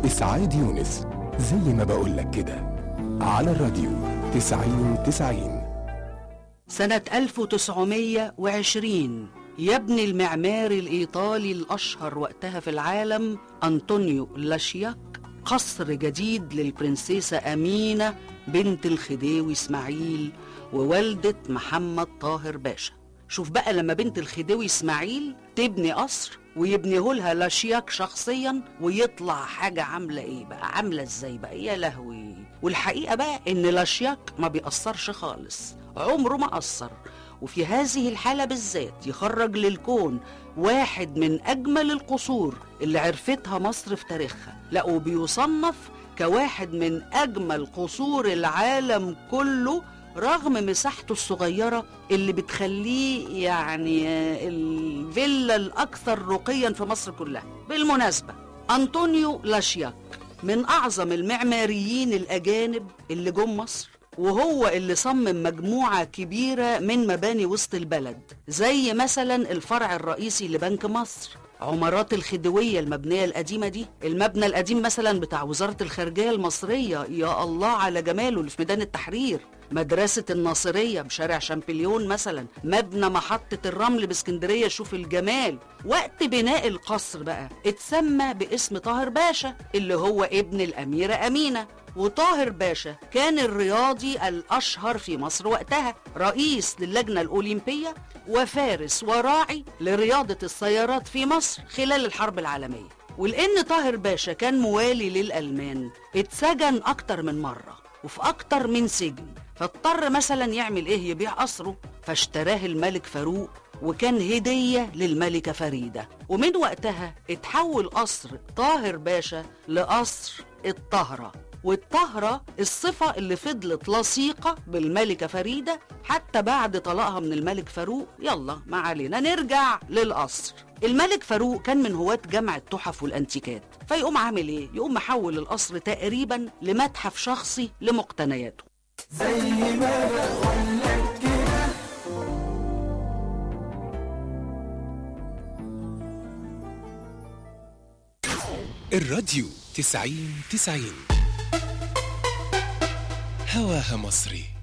إسعاد يونس زي ما بقولك كده على الراديو تسعين تسعين سنة 1920 يبني المعماري الإيطالي الأشهر وقتها في العالم أنطونيو لاشياك قصر جديد للبرنسيسة أمينة بنت الخديوي إسماعيل ووالدة محمد طاهر باشا شوف بقى لما بنت الخديوي إسماعيل تبني قصر ويبنيه لها لاشياك شخصيا ويطلع حاجة عاملة ايه بقى عاملة ازاي بقى يا لهوي والحقيقة بقى ان لاشياك ما بيأثرش خالص عمره ما أثر وفي هذه الحالة بالذات يخرج للكون واحد من أجمل القصور اللي عرفتها مصر في تاريخها لا وبيصنف كواحد من أجمل قصور العالم كله رغم مساحته الصغيرة اللي بتخليه يعني آه، الفيلا الأكثر رقيا في مصر كلها بالمناسبة أنطونيو لاشياك من أعظم المعماريين الأجانب اللي جم مصر وهو اللي صمم مجموعة كبيرة من مباني وسط البلد زي مثلا الفرع الرئيسي لبنك مصر عمارات الخديوية المبنية القديمة دي المبنى القديم مثلا بتاع وزارة الخارجية المصرية يا الله على جماله اللي في ميدان التحرير مدرسة الناصرية بشارع شامبليون مثلا مبنى محطة الرمل باسكندرية شوف الجمال وقت بناء القصر بقى اتسمى باسم طاهر باشا اللي هو ابن الأميرة أمينة وطاهر باشا كان الرياضي الأشهر في مصر وقتها رئيس للجنة الأولمبية وفارس وراعي لرياضة السيارات في مصر خلال الحرب العالمية ولأن طاهر باشا كان موالي للألمان اتسجن أكتر من مرة وفي أكتر من سجن فاضطر مثلا يعمل إيه يبيع قصره فاشتراه الملك فاروق وكان هدية للملكة فريدة ومن وقتها اتحول قصر طاهر باشا لقصر الطهرة والطهرة الصفة اللي فضلت لصيقة بالملكة فريدة حتى بعد طلاقها من الملك فاروق يلا ما علينا نرجع للقصر الملك فاروق كان من هواة جمع التحف والانتيكات فيقوم عامل ايه يقوم محول القصر تقريبا لمتحف شخصي لمقتنياته الراديو تسعين تسعين هواها مصري